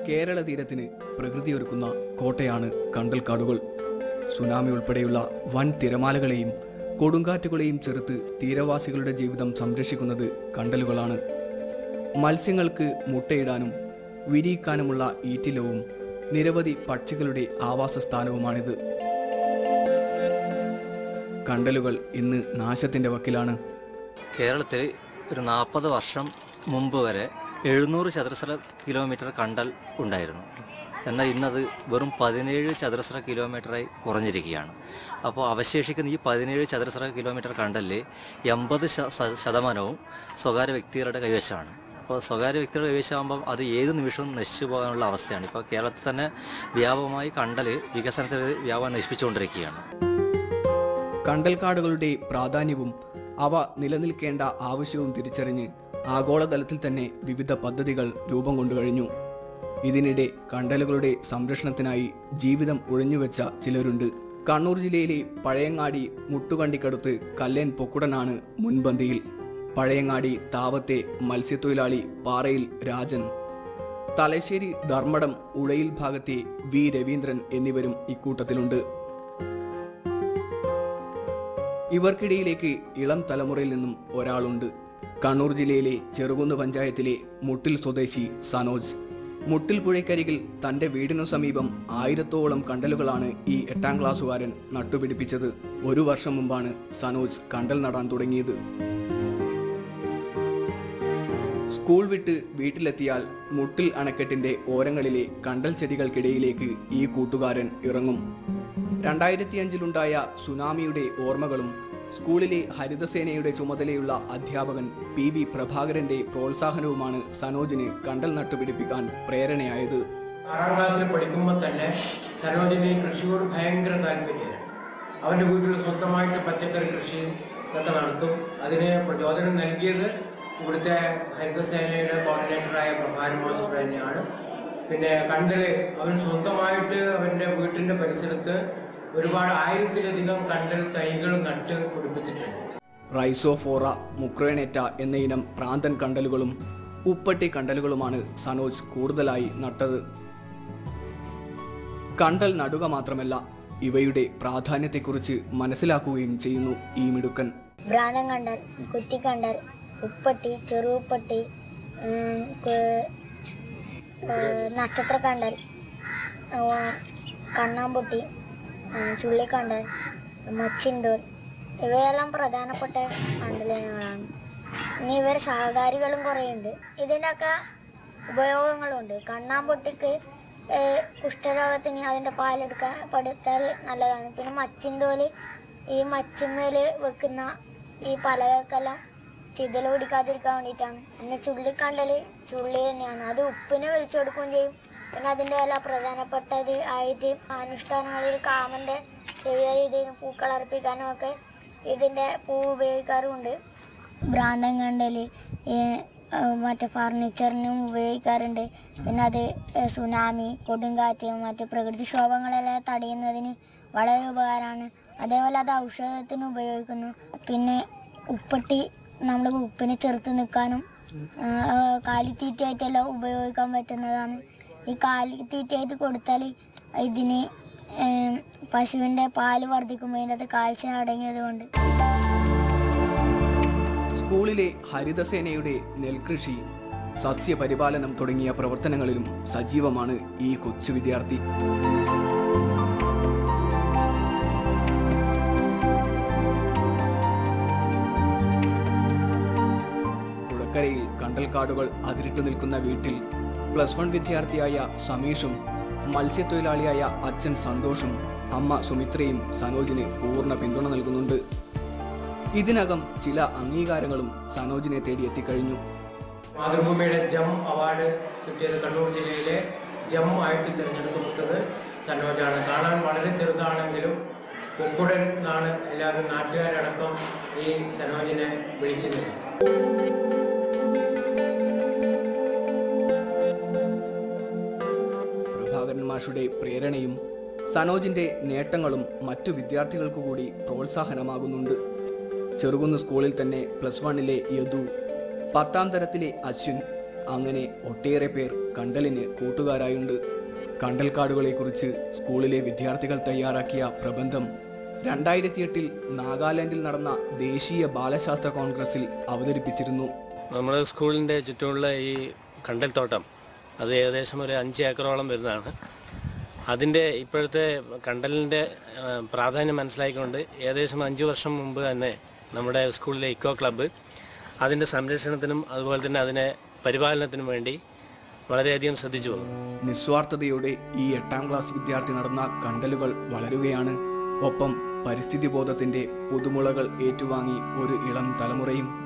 കേരള തീരത്തിന് പ്രകൃതി ഒരുക്കുന്ന കോട്ടയാണ് കണ്ടൽക്കാടുകൾ സുനാമി ഉൾപ്പെടെയുള്ള വൻ തിരമാലകളെയും കൊടുങ്കാറ്റുകളെയും ചെറുത്ത് തീരവാസികളുടെ ജീവിതം സംരക്ഷിക്കുന്നത് കണ്ടലുകളാണ് മത്സ്യങ്ങൾക്ക് മുട്ടയിടാനും വിരിയിക്കാനുമുള്ള ഈറ്റിലവും നിരവധി പക്ഷികളുടെ ആവാസസ്ഥാനവുമാണിത് കണ്ടലുകൾ ഇന്ന് നാശത്തിന്റെ വക്കിലാണ് കേരളത്തിൽ ഒരു നാൽപ്പത് വർഷം മുമ്പ് വരെ എഴുന്നൂറ് ചതുരശ്ര കിലോമീറ്റർ കണ്ടൽ ഉണ്ടായിരുന്നു എന്നാൽ ഇന്നത് വെറും പതിനേഴ് ചതുരശ്ര കിലോമീറ്ററായി കുറഞ്ഞിരിക്കുകയാണ് അപ്പോൾ അവശേഷിക്കുന്ന ഈ പതിനേഴ് ചതുരശ്ര കിലോമീറ്റർ കണ്ടലിൽ എൺപത് ശ- ശ- ശതമാനവും സ്വകാര്യ വ്യക്തികളുടെ കൈവശമാണ് അപ്പോൾ സ്വകാര്യ വ്യക്തികളുടെ കൈവശമാകുമ്പം അത് ഏത് നിമിഷവും നശിച്ചു പോകാനുള്ള അവസ്ഥയാണ് ഇപ്പോൾ കേരളത്തിൽ തന്നെ വ്യാപകമായി കണ്ടൽ വികസനത്തിൽ വ്യാപകം നശിപ്പിച്ചുകൊണ്ടിരിക്കുകയാണ് കണ്ടൽക്കാടുകളുടെ പ്രാധാന്യവും അവ നിലനിൽക്കേണ്ട ആവശ്യവും തിരിച്ചറിഞ്ഞ് ആഗോളതലത്തിൽ തന്നെ വിവിധ പദ്ധതികൾ രൂപം കൊണ്ടു കഴിഞ്ഞു ഇതിനിടെ കണ്ടലുകളുടെ സംരക്ഷണത്തിനായി ജീവിതം ഒഴിഞ്ഞുവെച്ച ചിലരുണ്ട് കണ്ണൂർ ജില്ലയിലെ പഴയങ്ങാടി മുട്ടുകണ്ടിക്കടുത്ത് കല്ലേൻ പൊക്കുടനാണ് മുൻപന്തിയിൽ പഴയങ്ങാടി താവത്തെ മത്സ്യത്തൊഴിലാളി പാറയിൽ രാജൻ തലശ്ശേരി ധർമ്മടം ഉഴയിൽ ഭാഗത്തെ വി രവീന്ദ്രൻ എന്നിവരും ഇക്കൂട്ടത്തിലുണ്ട് ഇവർക്കിടയിലേക്ക് ഇളം തലമുറയിൽ നിന്നും ഒരാളുണ്ട് കണ്ണൂർ ജില്ലയിലെ ചെറുകുന്ന് പഞ്ചായത്തിലെ മുട്ടിൽ സ്വദേശി സനോജ് മുട്ടിൽ പുഴയ്ക്കരികിൽ തന്റെ വീടിനു സമീപം ആയിരത്തോളം കണ്ടലുകളാണ് ഈ എട്ടാം ക്ലാസ്സുകാരൻ നട്ടുപിടിപ്പിച്ചത് ഒരു വർഷം മുമ്പാണ് സനോജ് കണ്ടൽ നടാൻ തുടങ്ങിയത് സ്കൂൾ വിട്ട് വീട്ടിലെത്തിയാൽ മുട്ടിൽ അണക്കെട്ടിന്റെ ഓരങ്ങളിലെ കണ്ടൽ ചെടികൾക്കിടയിലേക്ക് ഈ കൂട്ടുകാരൻ ഇറങ്ങും രണ്ടായിരത്തി അഞ്ചിലുണ്ടായ സുനാമിയുടെ ഓർമ്മകളും സ്കൂളിലെ ഹരിതസേനയുടെ ചുമതലയുള്ള അധ്യാപകൻ പി വി പ്രഭാകരന്റെ പ്രോത്സാഹനവുമാണ് സനോജിന് കണ്ടൽ നട്ടുപിടിപ്പിക്കാൻ പ്രേരണയായത് ആറാം ക്ലാസ്സിൽ പഠിക്കുമ്പോൾ തന്നെ സരോജിനി കൃഷിയോട് ഭയങ്കര താല്പര്യമാണ് അവൻ്റെ വീട്ടിൽ സ്വന്തമായിട്ട് പച്ചക്കറി കൃഷി ഒക്കെ നടത്തും അതിന് പ്രചോദനം നൽകിയത് ഇവിടുത്തെ ഹരിതസേനയുടെ കോർഡിനേറ്ററായ പ്രഭാരം മാസ്റ്റർ തന്നെയാണ് പിന്നെ കണ്ടല് അവൻ സ്വന്തമായിട്ട് അവൻ്റെ വീട്ടിൻ്റെ പരിസരത്ത് ഒരുപാട് ആയിരത്തിലധികം കണ്ടൽ തൈകൾ നട്ട് പിടിപ്പിച്ചിട്ടുണ്ട് റൈസോഫോറ മുക്രേനേറ്റ എന്ന ഇനം പ്രാന്തൻ കണ്ടലുകളും ഉപ്പട്ടി കണ്ടലുകളുമാണ് സനോജ് കൂടുതലായി നട്ടത് കണ്ടൽ നടുക മാത്രമല്ല ഇവയുടെ പ്രാധാന്യത്തെക്കുറിച്ച് മനസ്സിലാക്കുകയും ചെയ്യുന്നു ഈ മിടുക്കൻ ഭ്രാന്തൻ കണ്ടൽ കുറ്റിക്കണ്ടൽ ഉപ്പട്ടി ചെറുപ്പട്ടി ഉം, ക- ഏഹ് നക്ഷത്രക്കണ്ടൽ ഏഹ് കണ്ണാമ്പൊട്ടി ഉം, ചുള്ളിക്കണ്ടൽ മച്ചിന്തൂർ ഇവയെല്ലാം പ്രധാനപ്പെട്ട കണ്ടലിനങ്ങളാണ് ഇനി ഇവർ സഹകാരികളും കുറേയുണ്ട് ഇതിൻ്റെയൊക്കെ ഉപയോഗങ്ങളുണ്ട് കണ്ണാമ്പൊട്ടിക്ക് ഏഹ് കുഷ്ഠരോഗത്തിന് അതിൻ്റെ പാലെടുക്കാൻ പടുത്താൽ നല്ലതാണ് പിന്നെ മച്ചിന്തോല് ഈ മച്ചിന്മേൽ വെക്കുന്ന ഈ പലകക്കെല്ലാം ചിതൽ പിടിക്കാതിരിക്കാൻ വേണ്ടിയിട്ടാണ് പിന്നെ ചുള്ളിക്കണ്ടല് ചുള്ളി തന്നെയാണ് അത് ഉപ്പിനെ വലിച്ചു കൊടുക്കുകയും ചെയ്യും പിന്നെ അതിൻ്റെ എല്ലാ പ്രധാനപ്പെട്ടത് ആയിട്ട് അനുഷ്ഠാനങ്ങളിൽ കാമൻ്റെ ചെറിയ രീതിയിൽ പൂക്കളർപ്പിക്കാനും ഒക്കെ ഇതിൻ്റെ പൂ ഉപയോഗിക്കാറുമുണ്ട് ഭ്രാന്തൻ കണ്ടല് മറ്റേ ഫർണിച്ചറിനും ഉപയോഗിക്കാറുണ്ട് പിന്നെ അത് ഏഹ് സുനാമി കൊടുങ്കാറ്റ് മറ്റ് പ്രകൃതിക്ഷോഭങ്ങളെല്ലാം തടയുന്നതിന് വളരെ ഉപകാരമാണ് അതേപോലെ അത് ഔഷധത്തിന് ഉപയോഗിക്കുന്നു പിന്നെ ഉപ്പട്ടി നമ്മൾ ഉപ്പിനെ ചെറുത്ത് നിൽക്കാനും ആഹ് കാലിത്തീറ്റയായിട്ടെല്ലാം ഉപയോഗിക്കാൻ പറ്റുന്നതാണ് ഈ കാലിത്തീറ്റയായിട്ട് കൊടുത്താൽ ഇതിന് ഏഹ് പശുവിൻ്റെ പാല് വർദ്ധിക്കുമ്പോൾ ഇതിൻ്റെ കാൽസ്യം അടങ്ങിയത് കൊണ്ട് സ്കൂളിലെ ഹരിതസേനയുടെ നെൽകൃഷി സസ്യപരിപാലനം തുടങ്ങിയ പ്രവർത്തനങ്ങളിലും സജീവമാണ് ഈ കൊച്ചു വിദ്യാർത്ഥി പുഴക്കരയിൽ കണ്ടൽക്കാടുകൾ അതിരിട്ടു നിൽക്കുന്ന വീട്ടിൽ പ്ലസ് വൺ വിദ്യാർത്ഥിയായ സമീഷും മത്സ്യത്തൊഴിലാളിയായ അച്ഛൻ സന്തോഷും അമ്മ സുമിത്രയും സനോജിന് പൂർണ്ണ പിന്തുണ നൽകുന്നുണ്ട് ഇതിനകം ചില അംഗീകാരങ്ങളും സനോജിനെ തേടി എത്തിക്കഴിഞ്ഞു മാതൃഭൂമിയുടെ ജം അവാർഡ് കിട്ടിയത് കണ്ണൂർ ജില്ലയിലെ ജം ആയിട്ട് തിരഞ്ഞെടുക്കപ്പെട്ടത് സനോജാണ് കാണാൻ വളരെ ചെറുതാണെങ്കിലും കൊക്കുടൻ എന്നാണ് എല്ലാവരും നാട്ടുകാരടക്കം ഈ സനോജിനെ വിളിക്കുന്നത് പ്രഭാകരൻ മാഷുടെ പ്രേരണയും സനോജിന്റെ നേട്ടങ്ങളും മറ്റു വിദ്യാർത്ഥികൾക്കു കൂടി പ്രോത്സാഹനമാകുന്നുണ്ട് ചെറുകുന്ന് സ്കൂളിൽ തന്നെ പ്ലസ് വണ്ണിലെ യദു പത്താം തരത്തിലെ അശ്വിൻ അങ്ങനെ ഒട്ടേറെ പേർ കണ്ടലിന് കൂട്ടുകാരായുണ്ട് കണ്ടൽക്കാടുകളെക്കുറിച്ച് സ്കൂളിലെ വിദ്യാർത്ഥികൾ തയ്യാറാക്കിയ പ്രബന്ധം രണ്ടായിരത്തി എട്ടിൽ നാഗാലാൻഡിൽ നടന്ന ദേശീയ ബാലശാസ്ത്ര കോൺഗ്രസിൽ അവതരിപ്പിച്ചിരുന്നു നമ്മുടെ സ്കൂളിൻ്റെ ചുറ്റുമുള്ള ഈ കണ്ടൽത്തോട്ടം അത് ഏകദേശം ഒരു അഞ്ച് ഏക്കറോളം വരുന്നതാണ് അതിൻ്റെ ഇപ്പോഴത്തെ കണ്ടലിൻ്റെ ആ, പ്രാധാന്യം മനസ്സിലാക്കിക്കൊണ്ട് ഏകദേശം അഞ്ച് വർഷം മുമ്പ് തന്നെ നമ്മുടെ സ്കൂളിലെ ഇക്കോ ക്ലബ്ബ് അതിൻ്റെ സംരക്ഷണത്തിനും അതുപോലെ തന്നെ അതിനെ പരിപാലനത്തിനും വേണ്ടി വളരെയധികം ശ്രദ്ധിച്ചു വന്നു നിസ്വാർത്ഥതയോടെ ഈ എട്ടാം ക്ലാസ് വിദ്യാർത്ഥി നടന്ന കണ്ടലുകൾ വളരുകയാണ് ഒപ്പം പരിസ്ഥിതി ബോധത്തിന്റെ പുതുമുളകൾ ഏറ്റുവാങ്ങി ഒരു ഇളം തലമുറയും